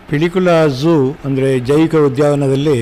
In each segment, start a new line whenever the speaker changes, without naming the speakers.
Pilikula zoo ಅಂದರೆ ಜೈವಿಕ ಉದ್ಯಾನವನದಲ್ಲಿ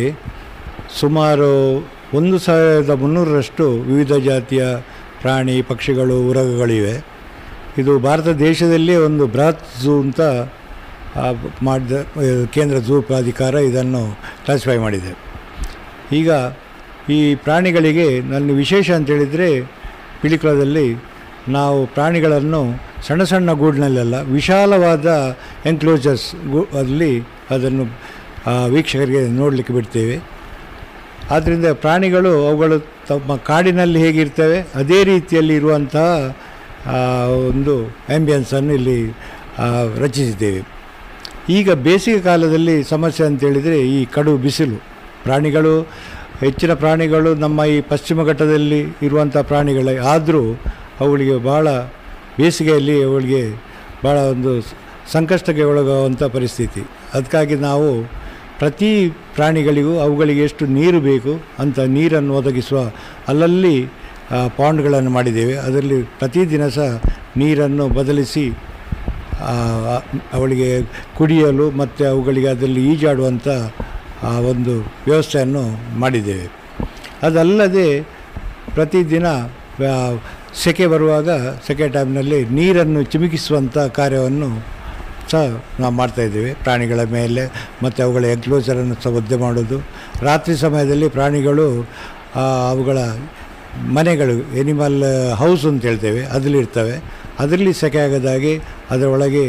ಸುಮಾರು ಒಂದು ಸಾವಿರದ ಮುನ್ನೂರರಷ್ಟು ವಿವಿಧ ಜಾತಿಯ ಪ್ರಾಣಿ ಪಕ್ಷಿಗಳು ಉರಗಗಳಿವೆ ಇದು ಭಾರತ ದೇಶದಲ್ಲೇ ಒಂದು ಬೃಹತ್ ಝೂ ಅಂತ ಆ, ಮಾಡಿದ ಆ, ಕೇಂದ್ರ ಝೂ ಪ್ರಾಧಿಕಾರ ಇದನ್ನು ಕ್ಲಾಸಿಫೈ ಮಾಡಿದೆ ಈಗ ಈ ಪ್ರಾಣಿಗಳಿಗೆ ನನ್ನ ವಿಶೇಷ ಅಂತೇಳಿದರೆ ಪಿಲಿಕುಳದಲ್ಲಿ ನಾವು ಪ್ರಾಣಿಗಳನ್ನು ಸಣ್ಣ ಸಣ್ಣ ಗೂಡಿನಲ್ಲೆಲ್ಲ ವಿಶಾಲವಾದ ಎನ್ಕ್ಲೋಜರ್ಸ್ ಗು ಅಲ್ಲಿ ಅದನ್ನು ಆ, ವೀಕ್ಷಕರಿಗೆ ನೋಡಲಿಕ್ಕೆ ಬಿಡ್ತೇವೆ ಆದ್ದರಿಂದ ಪ್ರಾಣಿಗಳು ಅವುಗಳು ತಮ್ಮ ಕಾಡಿನಲ್ಲಿ ಹೇಗಿರ್ತವೆ ಅದೇ ರೀತಿಯಲ್ಲಿ ಇರುವಂತಹ ಆ, ಒಂದು ಆ್ಯಂಬಿಯನ್ಸನ್ನು ಇಲ್ಲಿ ಆ, ರಚಿಸಿದ್ದೇವೆ ಈಗ ಬೇಸಿಗೆ ಕಾಲದಲ್ಲಿ ಸಮಸ್ಯೆ ಅಂತೇಳಿದರೆ ಈ ಕಡು ಬಿಸಿಲು ಪ್ರಾಣಿಗಳು ಹೆಚ್ಚಿನ ಪ್ರಾಣಿಗಳು ನಮ್ಮ ಈ ಪಶ್ಚಿಮ ಘಟ್ಟದಲ್ಲಿ ಇರುವಂಥ ಪ್ರಾಣಿಗಳೇ ಆದರೂ ಅವುಗಳಿಗೆ ಭಾಳ ಬೇಸಿಗೆಯಲ್ಲಿ ಅವುಗಳಿಗೆ ಭಾಳ ಒಂದು ಸ- ಸಂಕಷ್ಟಕ್ಕೆ ಒಳಗಾಗುವಂಥ ಪರಿಸ್ಥಿತಿ ಅದಕ್ಕಾಗಿ ನಾವು ಪ್ರತಿ ಪ್ರಾಣಿಗಳಿಗೂ ಅವುಗಳಿಗೆ ಎಷ್ಟು ನೀರು ಬೇಕು ಅಂತ ನೀರನ್ನು ಒದಗಿಸುವ ಅಲ್ಲಲ್ಲಿ ಆ, ಪಾಂಡ್ಗಳನ್ನು ಮಾಡಿದ್ದೇವೆ ಅದರಲ್ಲಿ ಪ್ರತಿದಿನ ಸಹ ನೀರನ್ನು ಬದಲಿಸಿ ಆ, ಅವಳಿಗೆ ಕುಡಿಯಲು ಮತ್ತು ಅವುಗಳಿಗೆ ಅದರಲ್ಲಿ ಈಜಾಡುವಂಥ ಆ ಒಂದು ವ್ಯವಸ್ಥೆಯನ್ನು ಮಾಡಿದ್ದೇವೆ ಅದಲ್ಲದೆ ಪ್ರತಿದಿನ ಆ, ಸೆಕೆ ಬರುವಾಗ ಸೆಕೆ ಟೈಮ್ನಲ್ಲಿ ನೀರನ್ನು ಚಿಮುಕಿಸುವಂಥ ಕಾರ್ಯವನ್ನು ಸಹ ನಾವು ಮಾಡ್ತಾಯಿದ್ದೇವೆ ಪ್ರಾಣಿಗಳ ಮೇಲೆ ಮತ್ತು ಅವುಗಳ ಎನ್ಕ್ಲೋಜರನ್ನು ಸಹ ಒದ್ದೆ ಮಾಡೋದು ರಾತ್ರಿ ಸಮಯದಲ್ಲಿ ಪ್ರಾಣಿಗಳು ಆ, ಅವುಗಳ ಮನೆಗಳು ಎನಿಮಲ್ ಹೌಸ್ ಅಂತ ಹೇಳ್ತೇವೆ ಅದರಲ್ಲಿರ್ತವೆ ಅದರಲ್ಲಿ ಸೆಕೆ ಆಗದಾಗೆ ಅದರೊಳಗೆ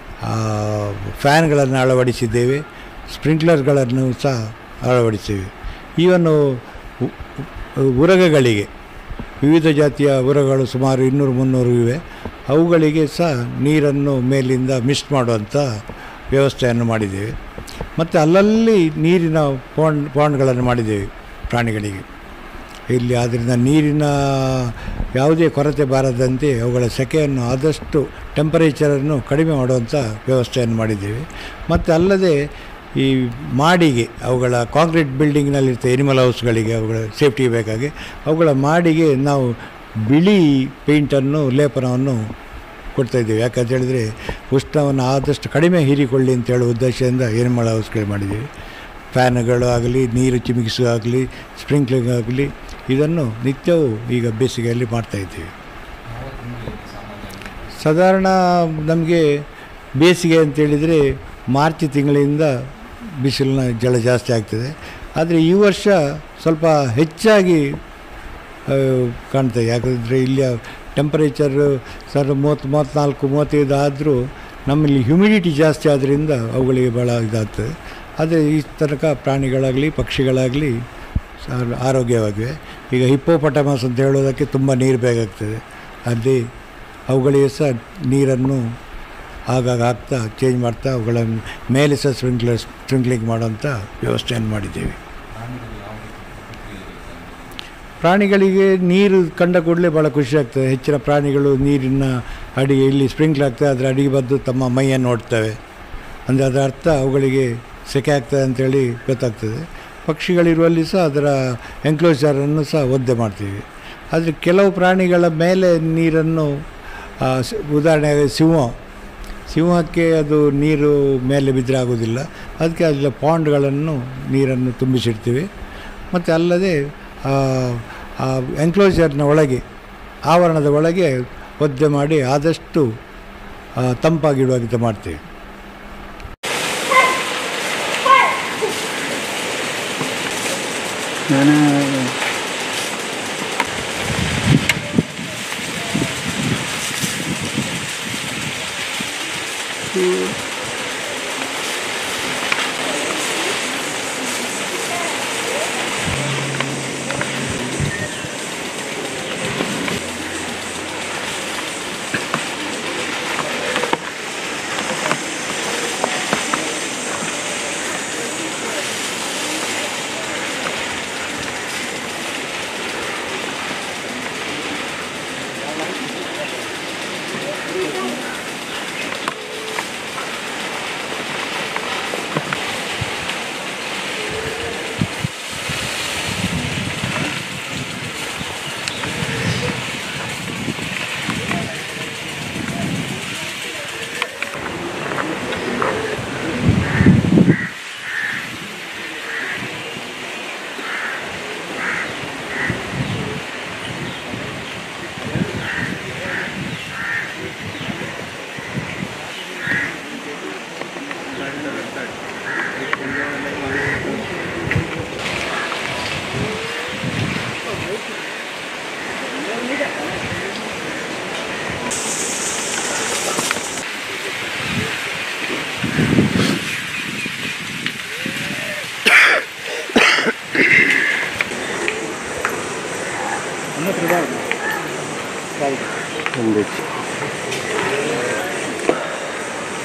ಫ್ಯಾನ್ಗಳನ್ನು ಅಳವಡಿಸಿದ್ದೇವೆ ಸ್ಪ್ರಿಂಕ್ಲರ್ಗಳನ್ನು ಸಹ ಅಳವಡಿಸಿದ್ದೇವೆ ಈವನ್ನು ಉ- ಉ- ಉರಗಗಳಿಗೆ ವಿವಿಧ ಜಾತಿಯ ಉರಗಳು ಸುಮಾರು ಇನ್ನೂರು ಮುನ್ನೂರು ಇವೆ ಅವುಗಳಿಗೆ ಸಹ ನೀರನ್ನು ಮೇಲಿಂದ ಮಿಸ್ಟ್ ಮಾಡುವಂಥ ವ್ಯವಸ್ಥೆಯನ್ನು ಮಾಡಿದ್ದೇವೆ ಮತ್ತು ಅಲ್ಲಲ್ಲಿ ನೀರಿನ ಪಾಂಡ್ ಪಾಂಡ್ಗಳನ್ನು ಮಾಡಿದ್ದೇವೆ ಪ್ರಾಣಿಗಳಿಗೆ ಇಲ್ಲಿ ಆದ್ದರಿಂದ ನೀರಿನ ಯಾವುದೇ ಕೊರತೆ ಬಾರದಂತೆ ಅವುಗಳ ಸೆಕೆಯನ್ನು ಆದಷ್ಟು ಟೆಂಪರೇಚರನ್ನು ಕಡಿಮೆ ಮಾಡುವಂಥ ವ್ಯವಸ್ಥೆಯನ್ನು ಮಾಡಿದ್ದೇವೆ ಮತ್ತು ಅಲ್ಲದೆ ಈ ಮಾಡಿಗೆ ಅವುಗಳ ಕಾಂಕ್ರೀಟ್ ಬಿಲ್ಡಿಂಗ್ನಲ್ಲಿರ್ತವೆ ಎನಿಮಲ್ ಹೌಸ್ಗಳಿಗೆ ಅವುಗಳ ಸೇಫ್ಟಿಗೆ ಬೇಕಾಗಿ ಅವುಗಳ ಮಾಡಿಗೆ ನಾವು ಬಿಳಿ ಪೇಂಟನ್ನು ಲೇಪನವನ್ನು ಕೊಡ್ತಾಯಿದ್ದೇವೆ ಯಾಕಂತ ಹೇಳಿದರೆ ಉಷ್ಣವನ್ನು ಆದಷ್ಟು ಕಡಿಮೆ ಹೀರಿಕೊಳ್ಳಿ ಅಂತ ಹೇಳುವ ಉದ್ದೇಶದಿಂದ ಎನಿಮಲ್ ಹೌಸ್ಗಳು ಮಾಡಿದ್ದೀವಿ ಫ್ಯಾನ್ಗಳು ಆಗಲಿ ನೀರು ಚಿಮುಕಿಸುವಾಗಲಿ ಸ್ಪ್ರಿಂಕ್ಲಿಂಗ್ ಆಗಲಿ ಇದನ್ನು ನಿತ್ಯವೂ ಈಗ ಬೇಸಿಗೆಯಲ್ಲಿ ಮಾಡ್ತಾಯಿದ್ದೀವಿ ಸಾಧಾರಣ ನಮಗೆ ಬೇಸಿಗೆ ಅಂತೇಳಿದರೆ ಮಾರ್ಚ್ ತಿಂಗಳಿಂದ ಬಿಸಿಲಿನ ಜಳ ಜಾಸ್ತಿ ಆಗ್ತದೆ ಆದರೆ ಈ ವರ್ಷ ಸ್ವಲ್ಪ ಹೆಚ್ಚಾಗಿ ಆ, ಕಾಣ್ತದೆ ಯಾಕಂದರೆ ಇಲ್ಲಿಯ ಟೆಂಪರೇಚರು ಸರ್ ಮೂವತ್ತು ಮೂವತ್ತ್ನಾಲ್ಕು ಮೂವತ್ತೈದು ಆದರೂ ನಮ್ಮಲ್ಲಿ ಹ್ಯುಮಿಡಿಟಿ ಜಾಸ್ತಿ ಆದ್ದರಿಂದ ಅವುಗಳಿಗೆ ಭಾಳ ಇದಾಗ್ತದೆ ಆದರೆ ಈ ತನಕ ಪ್ರಾಣಿಗಳಾಗಲಿ ಪಕ್ಷಿಗಳಾಗಲಿ ಸ- ಆರೋಗ್ಯವಾಗಿವೆ ಈಗ ಹಿಪ್ಪೋಪಟಮಸ್ ಅಂತ ಹೇಳೋದಕ್ಕೆ ತುಂಬ ನೀರು ಬೇಕಾಗ್ತದೆ ಅಲ್ಲಿ ಅವುಗಳಿಗೆ ಸಹ ನೀರನ್ನು ಆಗಾಗ ಹಾಕ್ತಾ ಚೇಂಜ್ ಮಾಡ್ತಾ ಅವುಗಳ ಮೇಲೆ ಸಹ ಸ್ಪ್ರಿಂಕ್ಲರ್ ಸ್ಪ್ರಿಂಕ್ಲಿಂಗ್ ಮಾಡೋಂಥ ವ್ಯವಸ್ಥೆಯನ್ನು ಮಾಡಿದ್ದೇವೆ ಪ್ರಾಣಿಗಳಿಗೆ ನೀರು ಕಂಡ ಕೂಡಲೇ ಭಾಳ ಖುಷಿ ಆಗ್ತದೆ ಹೆಚ್ಚಿನ ಪ್ರಾಣಿಗಳು ನೀರಿನ ಅಡಿಗೆ ಇಲ್ಲಿ ಸ್ಪ್ರಿಂಕ್ಲ್ ಆಗ್ತದೆ ಅದರ ಅಡಿಗೆ ಬದ್ದು ತಮ್ಮ ಮೈಯನ್ನು ನೋಡ್ತವೆ ಅಂದರೆ ಅದರ ಅರ್ಥ ಅವುಗಳಿಗೆ ಸೆಕೆ ಆಗ್ತದೆ ಅಂತೇಳಿ ಗೊತ್ತಾಗ್ತದೆ ಪಕ್ಷಿಗಳಿರುವಲ್ಲಿ ಸಹ ಅದರ ಎನ್ಕ್ಲೋಜರನ್ನು ಸಹ ಒದ್ದೆ ಮಾಡ್ತೀವಿ ಆದರೆ ಕೆಲವು ಪ್ರಾಣಿಗಳ ಮೇಲೆ ನೀರನ್ನು ಆ, ಸ- ಉದಾಹರಣೆಗೆ ಸಿಂಹ ಸಿಂಹಕ್ಕೆ ಅದು ನೀರು ಮೇಲೆ ಬಿದ್ದರೆ ಆಗೋದಿಲ್ಲ ಅದಕ್ಕೆ ಅಲ್ಲಿ ಪಾಂಡ್ಗಳನ್ನು ನೀರನ್ನು ತುಂಬಿಸಿರ್ತೀವಿ ಮತ್ತು ಅಲ್ಲದೆ ಎನ್ಕ್ಲೋಜರ್ನ ಒಳಗೆ ಆವರಣದ ಒಳಗೆ ಒದ್ದೆ ಮಾಡಿ ಆದಷ್ಟು ಆ, ತಂಪಾಗಿಡುವಾಗಿದ್ದು ಮಾಡ್ತೀವಿ
ನಾನು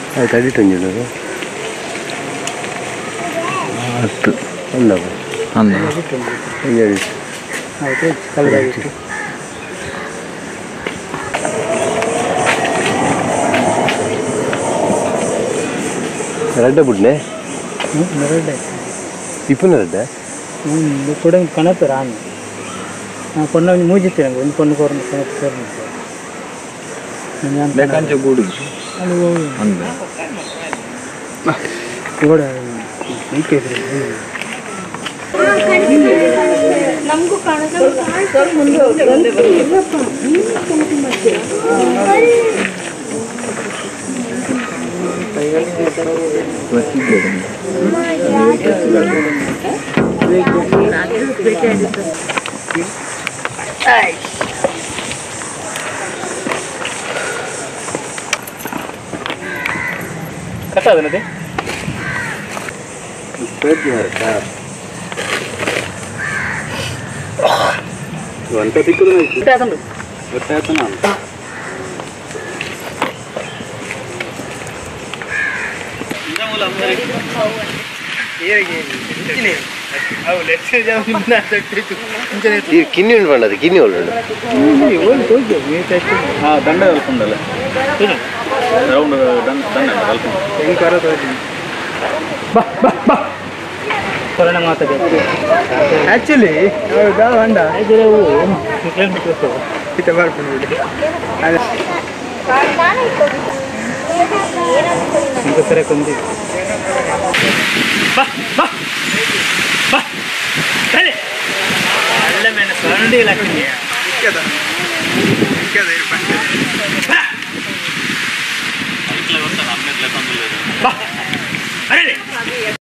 ಆಯ್ತು ಅಡಿಟೊಂಜಿನದು ಹತ್ತು ಅಲ್ಲ
ಅಂದ
ಹಿಂಗೆ ಅಡಿಟ್
ಆಯ್ತು ಕಲದಾಗಿತ್ತು
ರಡ್ಡ ಬುಡ್ನೆ
ಹ್ಞೂ ಎರಡೇ
ಇಪ್ಪನ ರಡ್ಡ
ಹ್ಞೂ ಕೂಡ ಕಣತ್ತು ರಾಮಿ ನಾನು ಪೊಣ್ಣ ಒಂದು ಮೂಜಿತ್ತು ನಂಗೆ ಒಂದು ಪೊಣ್ಣು ಕೋರ್ನ ಕಣತ್ತು ಕೋರ್ನ
ಬೇಕಂಚ ಗೂಡಿ ಅಂದ
ಕೂಡ
ನಮಗೂ ಕಾಣೋದು
ಕಟ್ಟ ಅದನ್ನದೇ
ಅಂತ ತಿಕ್ಕದು
ಅದನ್ನು
ಈ ಕಿನ್ನಿ ಉಂಟು ಬಂಡದು ಕಿನ್ನಿ ಉಂಟು
ಹಾ ದಂಡ ಕಲ್ಪುಂಡಲ್ಲ ರೌಂಡ್ ದಂಡ ದಂಡ ಕಲ್ಪುಂಡ
ಕೊರೋನ ಮಾತಾಡಿ ಆ್ಯಕ್ಚುಲಿ ಹೌದಾ ಹೊಂಡ ಆ್ಯಕ್ಚುಲಿ ಅವು ಕಿಲೋಮೀಟರ್ ಇತ್ತ ಬರ್ಕೊಂಡು ఇంకా సరే కొంది అల్లమైన సరండి లక్ష్మి కదా
ఇట్లా వస్తాను అమ్మ ఇట్లా పందులేదు